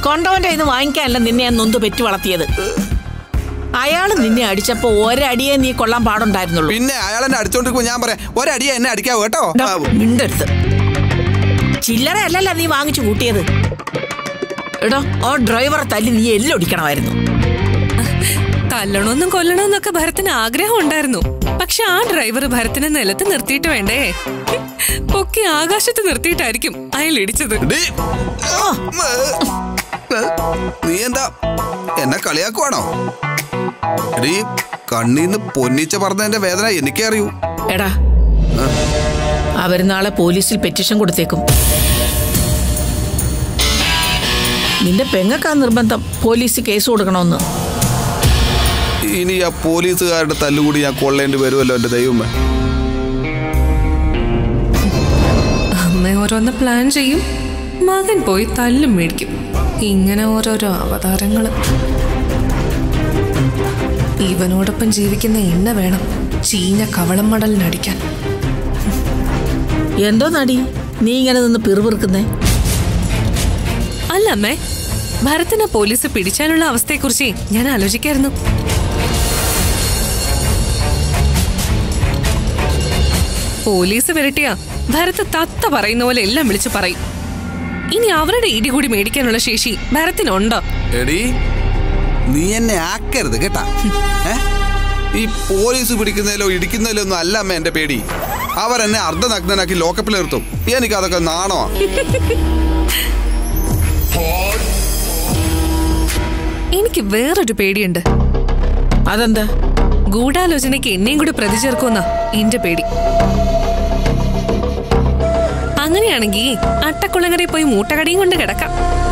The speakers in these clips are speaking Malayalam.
കൊണ്ടവന്റെ ഇത് വാങ്ങിക്കാനല്ല നിന്നെ ഞാൻ നൊന്ത് പെറ്റു വളർത്തിയത് അയാള് നിന്നെ അടിച്ചപ്പോ ഒരടിയെ നീ കൊള്ളാൻ പാടുണ്ടായിരുന്നുള്ളൂ പിന്നെ അയാൾ എന്നെ അടിച്ചോണ്ടിരിക്കുമ്പോ ഞാൻ പറയാം ഒരടിയ എന്നെ അടിക്കാവോ കേട്ടോ ഡോ, മിണ്ടരുത് ചില്ലറ അല്ലല്ല നീ വാങ്ങിച്ചു കൂട്ടിയത് എടോ ഓ ഡ്രൈവറെ തല്ലി നീ എല്ലൊടിക്കണമായിരുന്നു തല്ലണമെന്നും കൊല്ലണമെന്നൊക്കെ ഭരത്തിന് ആഗ്രഹം ഉണ്ടായിരുന്നു പക്ഷെ ആ ഡ്രൈവർ ഭരത്തിനെ നിലത്ത് നിർത്തിയിട്ട് വേണ്ടേ പൊക്കി ആകാശത്ത് നിർത്തിയിട്ടായിരിക്കും അയാൾ ഇടിച്ചത് ഡി. നീ എന്താ എന്നെ കളിയാക്കുവാണോ എടീ കണ്ണീന്ന് പൊന്നിച്ച പറഞ്ഞതിന്റെ വേദന എനിക്കേ അറിയൂ എടാ അവർ നാളെ പോലീസിൽ പെറ്റീഷൻ കൊടുത്തേക്കും നിന്റെ പെങ്ങക്കാ നിർബന്ധം പോലീസ് കേസ് കൊടുക്കണമെന്ന് ഇനി ആ പോലീസുകാരുടെ തല്ലുകൂടി ഞാൻ കൊള്ളേണ്ടി വരുമല്ലോ എന്റെ ദൈവമേ അമ്മ ഓരോന്ന് പ്ലാൻ ചെയ്യും മകൻ പോയി തല്ലും മേടിക്കും ഇങ്ങനെ ഓരോരോ അവതാരങ്ങള് ഇവനോടൊപ്പം ജീവിക്കുന്ന എന്നെ വേണം ചീഞ്ഞ കവളം മടലിനടിക്കാൻ എന്തോ നടി നീ ഇങ്ങനെ നിന്ന് പിറുപിറുക്കുന്നേ അല്ല അമ്മേ ഭരത്തിനെ പോലീസ് പിടിച്ചാലുള്ള അവസ്ഥയെക്കുറിച്ച് ഞാൻ ആലോചിക്കായിരുന്നു പോലീസ് വിരട്ടിയ ഭരത് തത്ത പറയുന്ന പോലെ എല്ലാം വിളിച്ചു പറയും ഇനി അവരുടെ ഇടി കൂടി മേടിക്കാനുള്ള ശേഷി ഭരത്തിനുണ്ടോ എടീ നീ എന്നെ ആക്കരുത് കേട്ടാ ഏ? ഈ പോലീസ് പിടിക്കുന്നതിലോ ഇടിക്കുന്നതിലോ ഒന്നും അല്ല അമ്മ എന്റെ പേടി അവരെന്നെ അർദ്ധനഗ്നനാക്കി ലോക്കപ്പിൽ നിർത്തും എനിക്ക് അതൊക്കെ നാണോ എനിക്ക് വേറൊരു പേടിയുണ്ട് അതെന്താ ഗൂഢാലോചനയ്ക്ക് എന്നെയും കൂടി പ്രതി ചേർക്കുമെന്നാ എന്റെ പേടി അങ്ങനെയാണെങ്കിൽ അട്ടക്കുളങ്ങരയിൽ പോയി മൂട്ടകടിയും കൊണ്ട് കിടക്കാം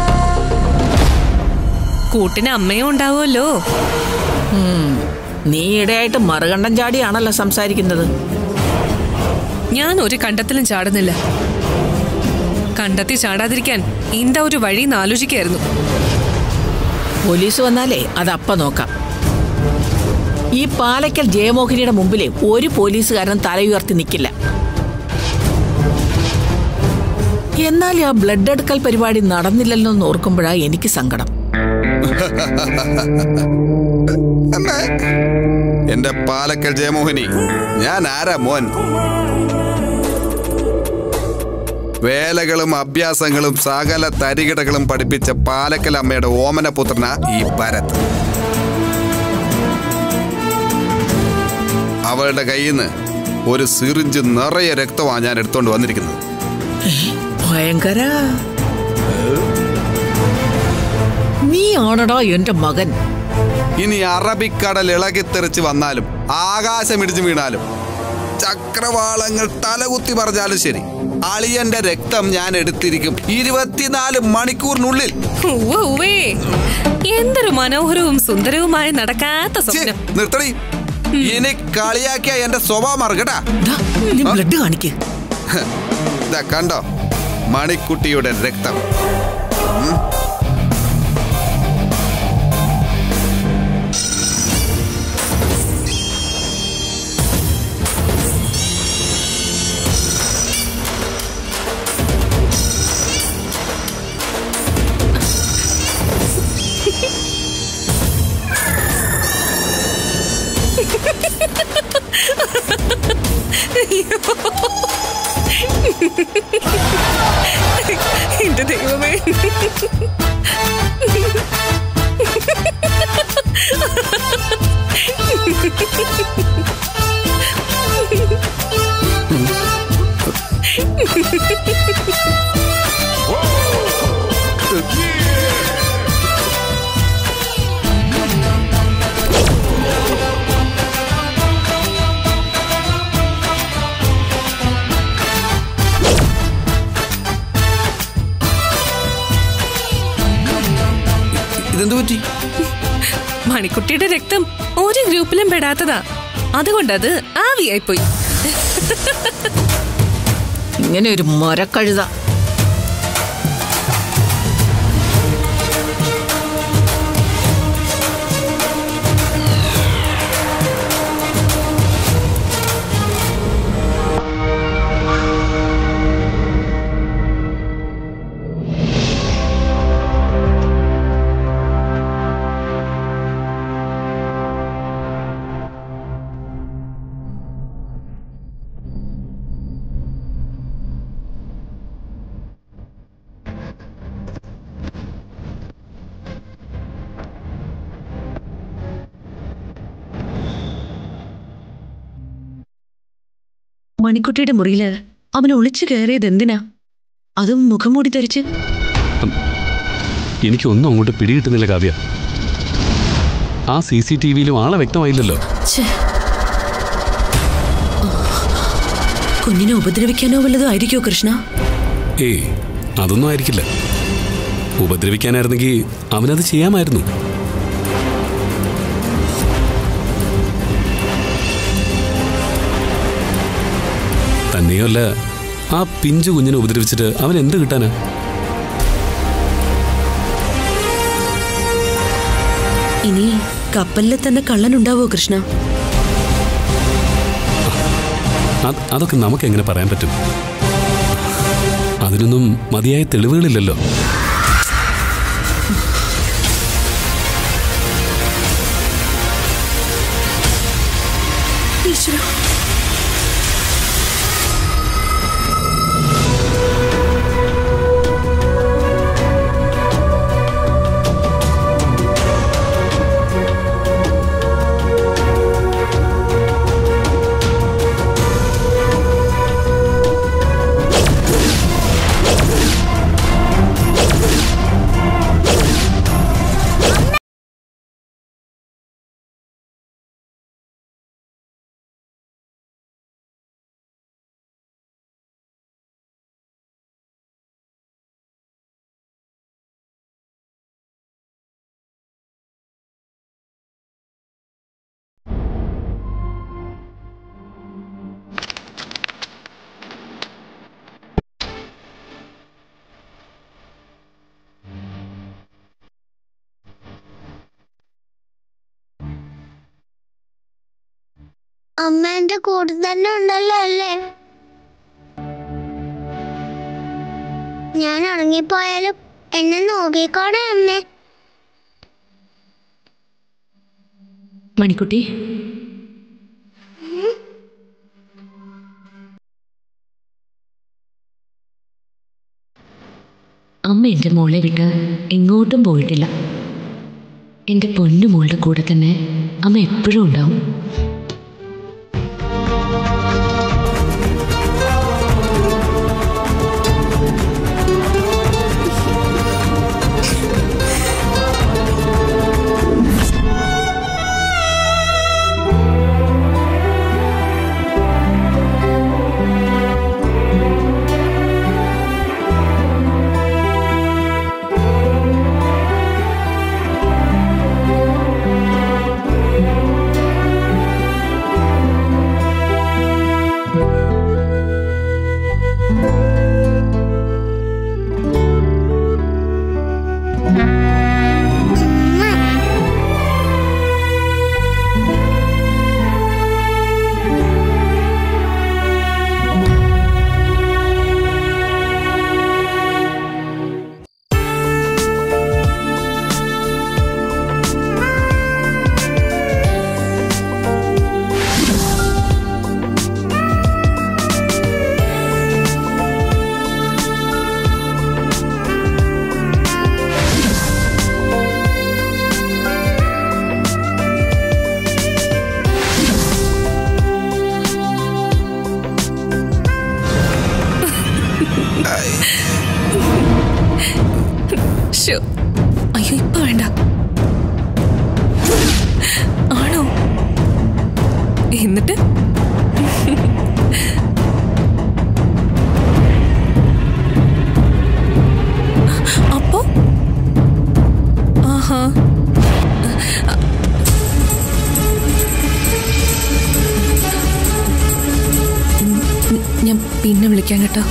കൂട്ടിന് അമ്മയും ഉണ്ടാവുമല്ലോ നീ ഇടയായിട്ട് മറുകണ്ഠം ചാടിയാണല്ലോ സംസാരിക്കുന്നത് ഞാൻ ഒരു കണ്ടത്തിലും ചാടുന്നില്ല കണ്ടെത്തി ചാടാതിരിക്കാൻ ഇന്ത ഒരു വഴി ആലോചിക്കായിരുന്നു പോലീസ് വന്നാലേ അത് അപ്പ നോക്കാം ഈ പാലക്കൽ ജയമോഹിനിയുടെ മുമ്പിലെ ഒരു പോലീസുകാരൻ തലയുയർത്തി നിൽക്കില്ല എന്നാൽ ആ ബ്ലഡ് എടുക്കൽ പരിപാടി നടന്നില്ലല്ലോ എന്ന് ഓർക്കുമ്പോഴാ എനിക്ക് സങ്കടം അമ്മേ. എന്റെ പാലക്കൽ ജയമോഹിനി ഞാൻ ആരാ മോൻ വേലകളും അഭ്യാസങ്ങളും സകല തരികിടകളും പഠിപ്പിച്ച പാലക്കൽ അമ്മയുടെ ഓമനപുത്രന ഈ ഭരത് അവളുടെ കയ്യിൽ നിന്ന് ഒരു സിറിഞ്ച് നിറയെ രക്തമാണ് ഞാൻ എടുത്തോണ്ട് വന്നിരിക്കുന്നത് ഭയങ്കര നീ ആണടാ എന്റെ മകൻ ഇനി അറബിക്കടൽ ഇളകിത്തെറിച്ച് വന്നാലും ആകാശം ഇടിച്ചു വീണാലും ചക്രവാളങ്ങൾ തലകുത്തി പറഞ്ഞാലും ശരി അളിയന്റെ രക്തം ഞാൻ എടുത്തിരിക്കും ഇരുപത്തിനാല് മണിക്കൂറിനുള്ളിൽ ഉവ്വ് ഉവ്വേ എന്തൊരു മനോഹരവും സുന്ദരവുമായ നടക്കാത്ത ഛെ, സ്വപ്നം നിർത്തടി ഇനി കളിയാക്കിയ എന്റെ സ്വഭാവം മറക്കട്ടാ ദാ, നീ ബ്ലഡ് കാണിക്ക് ഇതാ കണ്ടോ മണിക്കുട്ടിയുടെ രക്തം എന്റെ ദൈവമേ ഇതെന്തു പറ്റി മണിക്കുട്ടിയുടെ രക്തം ഒരു ഗ്രൂപ്പിലും പെടാത്തതാ അതുകൊണ്ടത് ആവിയായിപ്പോയി ഇങ്ങനെ ഒരു മരക്കഴുത മണിക്കുട്ടിയുടെ മുറിയില് അവൻ ഒളിച്ചു കയറിയത് എന്തിനാ അതും മുഖംമൂടി ധരിച്ച് എനിക്കൊന്നും അങ്ങോട്ട് പിടികിട്ടുന്നില്ല കാവ്യ ആ സി സി ടി വിയിലും ആളെ വ്യക്തമായില്ലല്ലോ ഛേ. കുഞ്ഞിനെ ഉപദ്രവിക്കാനോ വല്ലതും ആയിരിക്കോ കൃഷ്ണ ഏയ് അതൊന്നും ആയിരിക്കില്ല ഉപദ്രവിക്കാനായിരുന്നെങ്കിൽ അവനത് ചെയ്യാമായിരുന്നു തന്നെയല്ല ആ പിഞ്ചു കുഞ്ഞിനെ ഉപദ്രവിച്ചിട്ട് അവൻ എന്ത് കിട്ടാനാ ഇനി കപ്പലിൽ തന്നെ കള്ളനുണ്ടാവോ കൃഷ്ണ അത് അതൊക്കെ നമുക്ക് എങ്ങനെ പറയാൻ പറ്റും അതിനൊന്നും മതിയായ തെളിവുകളില്ലല്ലോ ഈശ്വര അമ്മ എന്റെ കൂടെ തന്നെ ഉണ്ടല്ലോ അല്ലേ ഞാൻ ഉറങ്ങിപ്പോയാലും എന്നെ നോക്കിക്കോണേ അമ്മേ മണിക്കുട്ടി അമ്മ എൻ്റെ മോളെ വിട്ട് എങ്ങോട്ടും പോയിട്ടില്ല എൻ്റെ പൊന്നു മോളുടെ കൂടെ തന്നെ അമ്മ എപ്പോഴും ഉണ്ടാവും ശ്ശോ. അയ്യോ ഇപ്പൊ വേണ്ട ആണോ എന്നിട്ട് അപ്പോ ആഹാ ഞാൻ പിന്നെ വിളിക്കാം കേട്ടോ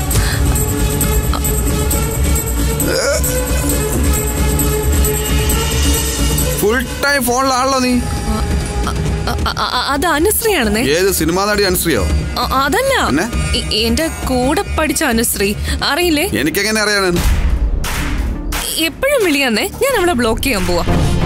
ഫുൾ ടൈം ഫോണിലാണല്ലോ നീ അ- അ- അ- അത് അനുശ്രീയാണെന്നേ ഏത് സിനിമാ നടി അനുശ്രീയോ അ- അതല്ല പിന്നെ? എ- എന്റെ കൂടെ പഠിച്ച അനുശ്രീ അറിയില്ലേ എനിക്കെങ്ങനെ അറിയാനാണ് എപ്പോഴും വിളിയാന്നേ ഞാൻ അവളെ ബ്ലോക്ക് ചെയ്യാൻ പോവാ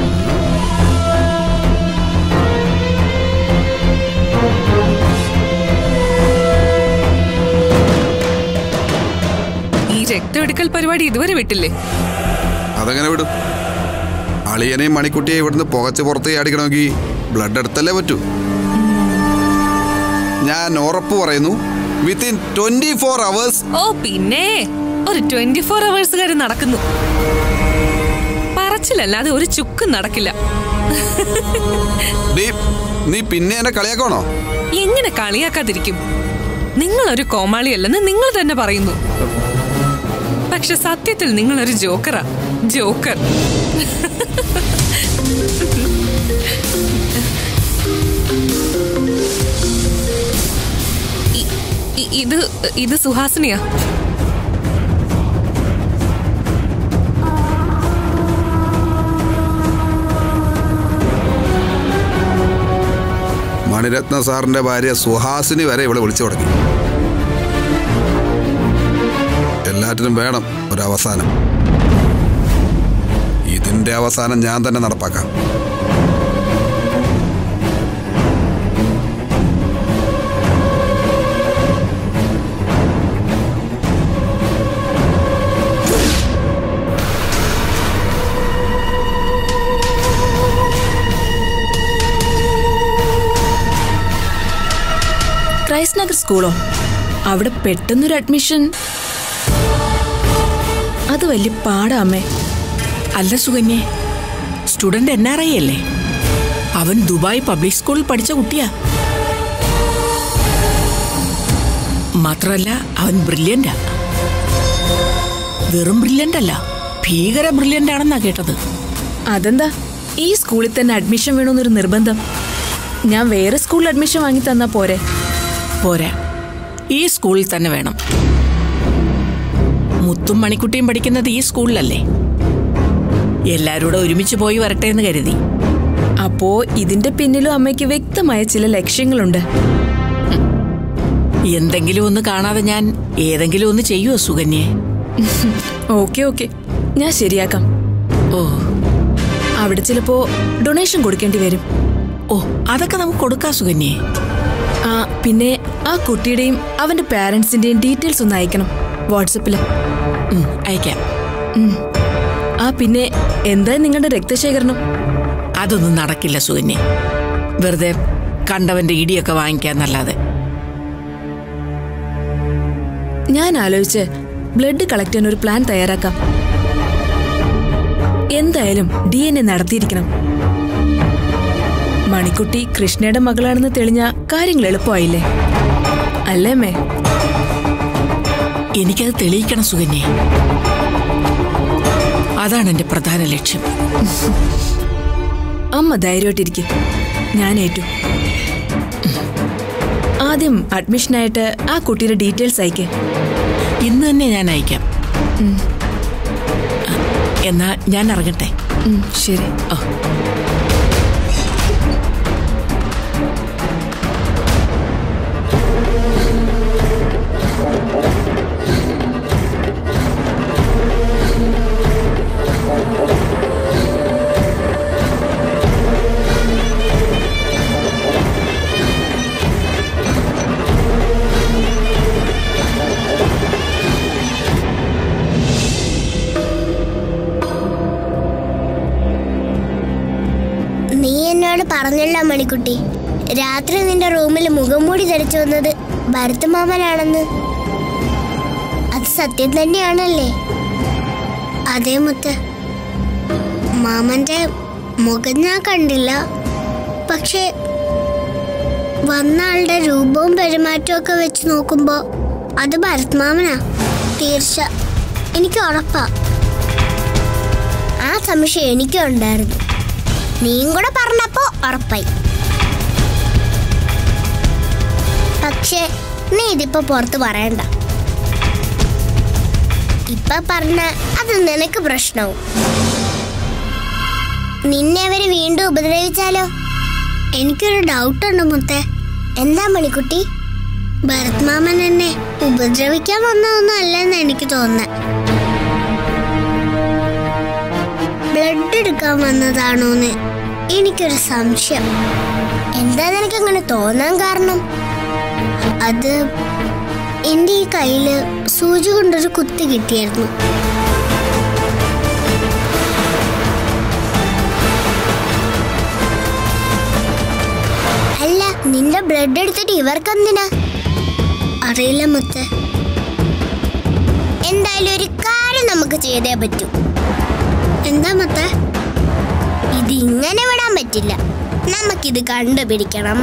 ഈ രക്തമെടുക്കൽ പരിപാടി ഇതുവരെ വിട്ടില്ലേ അതെങ്ങനെ വിടും അളിയനെയും മണിക്കുട്ടിയെ ഇവിടുന്ന് പുകച്ച് പുറത്തേക്ക് അടിക്കണമെങ്കിൽ ബ്ലഡ് എടുത്തല്ലേ പറ്റൂ ഞാൻ ഉറപ്പ് പറയുന്നു വിത്തിൻ ട്വന്റി ഫോർ അവേഴ്സ് ഓ പിന്നെ ഒരു ട്വന്റി ഫോർ അവേഴ്സുകാർ നടക്കുന്നു പറച്ചിലല്ലാതെ ഒരു ചുക്കും നടക്കില്ല നീ നീ പിന്നെ എന്നെ കളിയാക്കണോ എങ്ങനെ കളിയാക്കാതിരിക്കും നിങ്ങൾ ഒരു കോമാളിയല്ലെന്ന് നിങ്ങൾ തന്നെ പറയുന്നു പക്ഷെ സത്യത്തിൽ നിങ്ങൾ ഒരു ജോക്കറാ ജോക്കർ ഇ- ഇ- ഇത് ഇത് സുഹാസിനിയാ മണിരത്ന സാറിന്റെ ഭാര്യ സുഹാസിനി വരെ ഇവിടെ വിളിച്ചു തുടങ്ങി എല്ലാറ്റിനും വേണം ഒരു അവസാനം ഇതിന്റെ അവസാനം ഞാൻ തന്നെ നടപ്പാക്കാം ക്രൈസ്റ്റ് നഗർ സ്കൂളോ അവിടെ പെട്ടെന്നൊരു അഡ്മിഷൻ അത് വലിയ പാടാ അമ്മേ അല്ല സുകന്യെ സ്റ്റുഡന്റ് എൻ ആർ ഐ അല്ലേ അവൻ ദുബായ് പബ്ലിക് സ്കൂളിൽ പഠിച്ച കുട്ടിയാ മാത്രമല്ല അവൻ ബ്രില്യൻ്റാ വെറും ബ്രില്യൻ്റ് അല്ല ഭീകര ബ്രില്യൻ്റ് ആണെന്നാ കേട്ടത് അതെന്താ ഈ സ്കൂളിൽ തന്നെ അഡ്മിഷൻ വേണമെന്നൊരു നിർബന്ധം ഞാൻ വേറെ സ്കൂളിൽ അഡ്മിഷൻ വാങ്ങി തന്നാ പോരെ പോരാ ഈ സ്കൂളിൽ തന്നെ വേണം മുത്തും മണിക്കുട്ടിയും പഠിക്കുന്നത് ഈ സ്കൂളിലല്ലേ എല്ലാവരോടും ഒരുമിച്ച് പോയി വരട്ടെ എന്ന് കരുതി അപ്പോ ഇതിന്റെ പിന്നിലും അമ്മയ്ക്ക് വ്യക്തമായ ചില ലക്ഷ്യങ്ങളുണ്ട് എന്തെങ്കിലും ഒന്ന് കാണാതെ ഞാൻ ഏതെങ്കിലും ഒന്ന് ചെയ്യുമോ സുകന്യെ ഓക്കെ ഓക്കെ ഞാൻ ശരിയാക്കാം ഓ അവിടെ ചിലപ്പോ ഡൊണേഷൻ കൊടുക്കേണ്ടി വരും ഓ അതൊക്കെ നമുക്ക് കൊടുക്കാം സുകന്യെ ആ പിന്നെ ആ കുട്ടിയുടെയും അവന്റെ പാരന്റ്സിന്റെയും ഡീറ്റെയിൽസ് ഒന്ന് അയക്കണം വാട്സപ്പിൽ ഉം, അയക്കാം ആ പിന്നെ എന്താ നിങ്ങളുടെ രക്തശേഖരണം അതൊന്നും നടക്കില്ല സുകന്യെ വെറുതെ കണ്ടവന്റെ ഇടിയൊക്കെ വാങ്ങിക്കാന്നല്ലാതെ ഞാൻ ആലോചിച്ച് ബ്ലഡ് കളക്ട് ചെയ്യാൻ ഒരു പ്ലാൻ തയ്യാറാക്കാം എന്തായാലും ഡി എൻ എ നടത്തിയിരിക്കണം മണിക്കുട്ടി കൃഷ്ണയുടെ മകളാണെന്ന് തെളിഞ്ഞ കാര്യങ്ങൾ എളുപ്പമായില്ലേ അല്ലേ മേ എനിക്കത് തെളിയിക്കണം സുകന്യെ അതാണ് എന്റെ പ്രധാന ലക്ഷ്യം അമ്മ ധൈര്യമായിട്ടിരിക്കും ഞാൻ ഏറ്റു ആദ്യം അഡ്മിഷനായിട്ട് ആ കുട്ടിയുടെ ഡീറ്റെയിൽസ് അയക്കേ ഇന്ന് തന്നെ ഞാൻ അയക്കാം എന്നാ ഞാൻ ഇറങ്ങട്ടെ ശരി ഓ നീ എന്നോട് പറഞ്ഞല്ലോ മണിക്കുട്ടി രാത്രി നിന്റെ റൂമിൽ മുഖംമൂടി ധരിച്ചു വന്നത് ഭരത് മാമനാണെന്ന് അത് സത്യം തന്നെയാണല്ലേ അതേ മുത്ത് മാമന്റെ മുഖം ഞാൻ കണ്ടില്ല പക്ഷെ വന്ന ആളുടെ രൂപവും പെരുമാറ്റവും ഒക്കെ വെച്ച് നോക്കുമ്പോ അത് ഭരത് മാമനാ തീർച്ച എനിക്ക് ഉറപ്പാ ആ സംശയം എനിക്കും ഉണ്ടായിരുന്നു നീയും കൂടെ പറഞ്ഞപ്പോ ഉറപ്പായി പക്ഷേ നീ ഇതിപ്പോ പുറത്ത് പറയണ്ട ഇപ്പൊ പറഞ്ഞ അത് നിനക്ക് പ്രശ്നവും നിന്നെ അവര് വീണ്ടും ഉപദ്രവിച്ചാലോ എനിക്കൊരു ഡൗട്ട് ഉണ്ട് മുത്തേ എന്താ മണിക്കുട്ടി ഭരത് മാമൻ എന്നെ ഉപദ്രവിക്കാൻ വന്നതൊന്നും അല്ലെന്ന് എനിക്ക് തോന്നുന്നത് ബ്ലഡ് എടുക്കാൻ വന്നതാണോന്ന് എനിക്കൊരു സംശയം എന്താ നിനക്ക് അങ്ങനെ തോന്നാൻ കാരണം അത് എൻ്റെ ഈ കയ്യില് സൂചി കൊണ്ടൊരു കുത്തി കിട്ടിയായിരുന്നു അല്ല നിന്റെ ബ്ലഡ് എടുത്തിട്ട് ഇവർക്കെന്തിനാ അറിയില്ല മുത്ത് എന്തായാലും ഒരു കാര്യം നമുക്ക് ചെയ്തേ പറ്റൂ എന്താ മുത്ത് ഇത് ഇങ്ങനെ വിടാൻ പറ്റില്ല നമുക്കിത് കണ്ടുപിടിക്കണം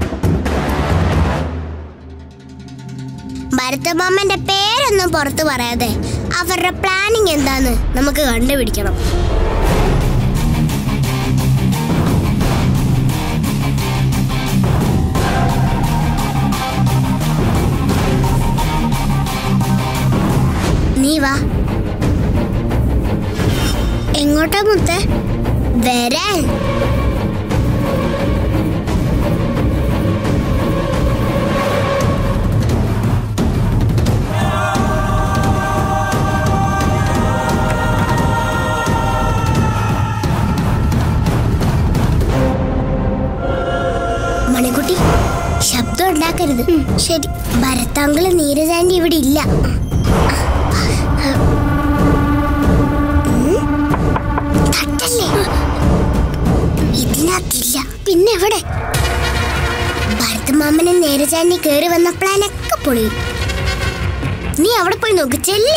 ഭരതമാമന്റെ പേരൊന്നും പുറത്തു പറയാതെ അവരുടെ പ്ലാനിങ് എന്താന്ന് നമുക്ക് കണ്ടുപിടിക്കണം നീ വാ എങ്ങോട്ടാ മുത്തേ വരാൻ മണിക്കുട്ടി ശബ്ദം ഉണ്ടാക്കരുത് ശരി ഭരത്താങ്കള് നീരജാൻഡി ഇവിടെ ഇല്ല ഉം. തട്ടല്ലേ ഇതിനകത്തില്ല പിന്നെ എവിടെ ഭരതമാമനെ നീരജാൻഡി കേറി വന്ന പ്ലാനൊക്കെ പൊളിയും നീ അവിടെ പോയി നോക്ക് ചെല്ലേ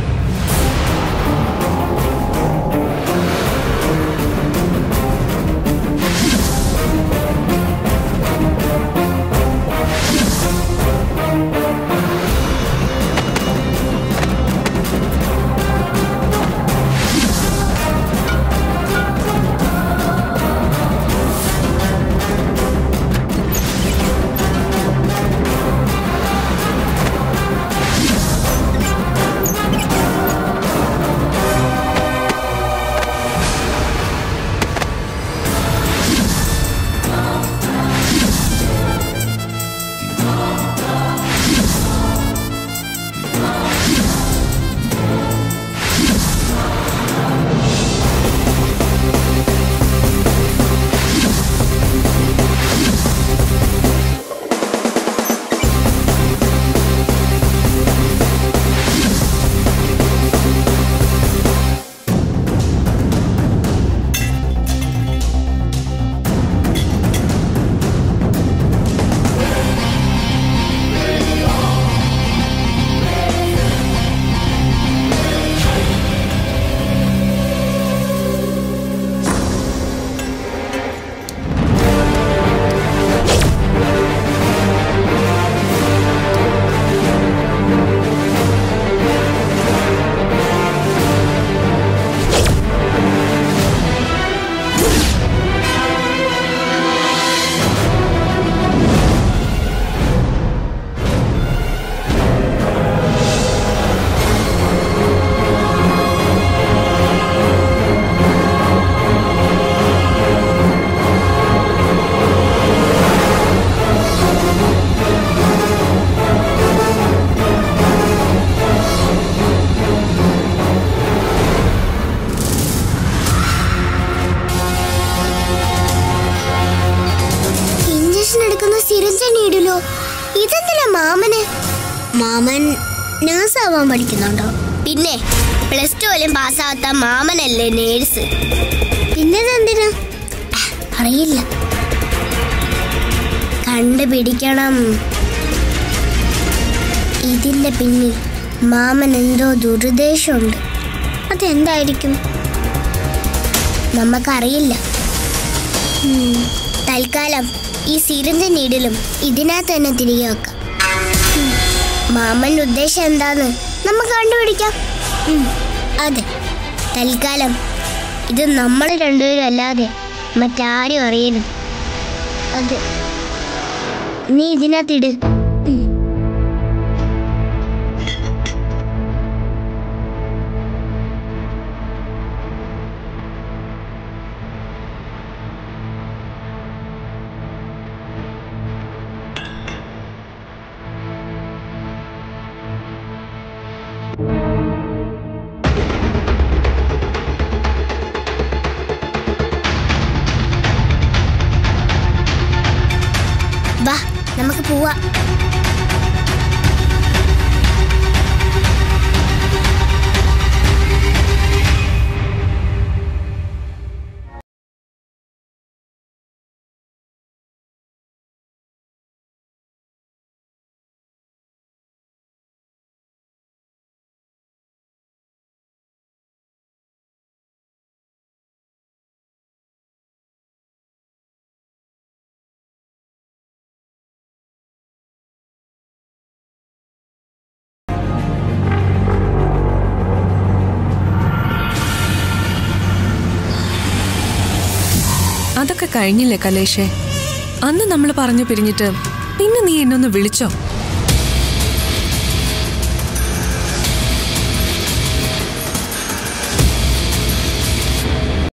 ഇഞ്ചക്ഷൻ എടുക്കുന്ന സിറിഞ്ച് നീടില്ലോ ഇതെന്തിനാ മാമന് മാമൻ നേഴ്സ് ആവാൻ പഠിക്കുന്നുണ്ടോ പിന്നെ പ്ലസ് ടു പോലും പാസ്സാവാത്ത മാമനല്ലേ നേഴ്സ് പിന്നെ ഇതെന്തിനാ ആ, അറിയില്ല കണ്ടുപിടിക്കണം ഇതിന്റെ പിന്നിൽ മാമൻ എന്തോ ദുരുദ്ദേശമുണ്ട് അതെന്തായിരിക്കും നമുക്കറിയില്ല ഉം, തൽക്കാലം ഈ സിറിഞ്ച് നീഡിലും ഇതിനകത്ത് തന്നെ തിരികെ വെക്കാം ഉം, മാമന്റെ ഉദ്ദേശം എന്താന്ന് നമുക്ക് കണ്ടുപിടിക്കാം ഉം, അതെ തൽക്കാലം ഇത് നമ്മൾ രണ്ടുപേരും അല്ലാതെ മറ്റാരും അറിയരുത് അതെ നീ ഇതിനകത്തിട് ഉം. വാ നമുക്ക് പോവാം കഴിഞ്ഞില്ലേ കലേഷേ അന്ന് നമ്മൾ പറഞ്ഞു പിരിഞ്ഞിട്ട് പിന്നെ നീ എന്നൊന്ന് വിളിച്ചോ